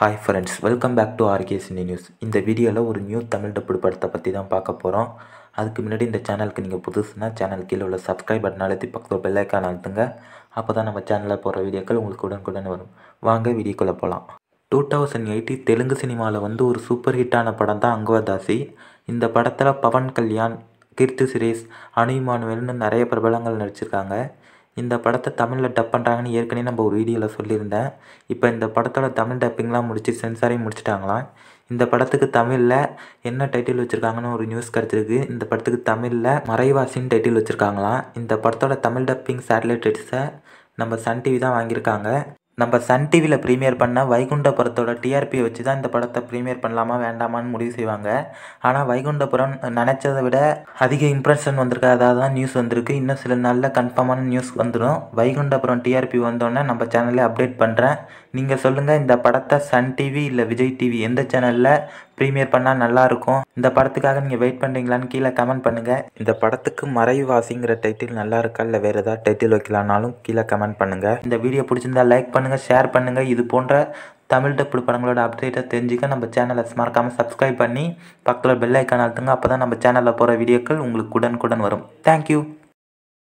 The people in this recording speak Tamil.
hi friends welcome back to RK cine news இந்த வீடியோவில் ஒரு நியூ தமிழ் டப்புடு படத்தை பற்றி தான் பார்க்க போகிறோம் அதுக்கு முன்னாடி இந்த சேனலுக்கு நீங்கள் புதுசுனா சேனல் கீழே உள்ள சப்ஸ்கிரைப் பட்டன் அழுத்தி பக்கத்தில் பெல் ஐக்கான் அழுத்துங்க அப்போ தான் நம்ம சேனலில் போகிற வீடியோக்கள் உங்களுக்கு உடனுக்குடன் வரும் வாங்க வீடியோக்குள்ளே போகலாம் டூ தௌசண்ட் எயிட்டி தெலுங்கு சினிமாவில் வந்து ஒரு சூப்பர் ஹிட்டான படம் தான் அங்குவதாசி இந்த படத்தில் பவன் கல்யாண் கீர்த்தி சுரேஷ் அனு இமானுவேல்னு நிறைய பிரபலங்கள் நடிச்சிருக்காங்க இந்த படத்தை தமிழில் டப் பண்ணுறாங்கன்னு ஏற்கனவே நம்ம ஒரு வீடியோவில் சொல்லியிருந்தேன் இப்போ இந்த படத்தோட தமிழ் டப்பிங்லாம் முடிச்சு சென்சாரையும் முடிச்சிட்டாங்களாம் இந்த படத்துக்கு தமிழில் என்ன டைட்டில் வச்சுருக்காங்கன்னு ஒரு நியூஸ் கிடச்சிருக்கு இந்த படத்துக்கு தமிழில் மறைவாசின்னு டைட்டில் வச்சுருக்காங்களாம் இந்த படத்தோட தமிழ் டப்பிங் சேட்டலைட் ரைட்ஸை நம்ம சன் டிவி தான் வாங்கியிருக்காங்க நம்ம சன் டிவியில் ப்ரீமியர் பண்ண வைகுண்டபுரத்தோட டிஆர்பியை வச்சு தான் இந்த படத்தை ப்ரீமியர் பண்ணலாமா வேண்டாமான்னு முடிவு செய்வாங்க ஆனால் வைகுண்டபுரம் நினச்சதை விட அதிக இம்ப்ரெஷன் வந்திருக்கு அதாவது தான் நியூஸ் வந்திருக்கு இன்னும் சில நாளில் கன்ஃபார்மான நியூஸ் வந்துடும் வைகுண்டபுரம் டிஆர்பி வந்தோடனே நம்ம சேனலில் அப்டேட் பண்ணுறேன் நீங்கள் சொல்லுங்கள் இந்த படத்தை சன் டிவி இல்லை விஜய் டிவி எந்த சேனலில் ப்ரீமியர் பண்ணால் நல்லாயிருக்கும் இந்த படத்துக்காக நீங்கள் வெயிட் பண்ணுறீங்களான்னு கீழே கமெண்ட் பண்ணுங்கள் இந்த படத்துக்கு மறைவாசிங்கிற டைட்டில் நல்லா இருக்கா இல்லை வேறு ஏதாவது டைட்டில் வைக்கலான்னாலும் கீழே கமெண்ட் பண்ணுங்கள் இந்த வீடியோ பிடிச்சிருந்தா லைக் பண்ணுங்கள் ஷேர் பண்ணுங்கள் இது போன்ற தமிழ் டப்பு படங்களோட அப்டேட்டை தெரிஞ்சுக்க நம்ம சேனலை மறக்காமல் சப்ஸ்கிரைப் பண்ணி பக்கத்தில் பெல் ஐக்கான் அழுத்துங்க அப்போ தான் நம்ம சேனலில் போகிற வீடியோக்கள் உங்களுக்கு உடனுக்குடன் வரும் தேங்க்யூ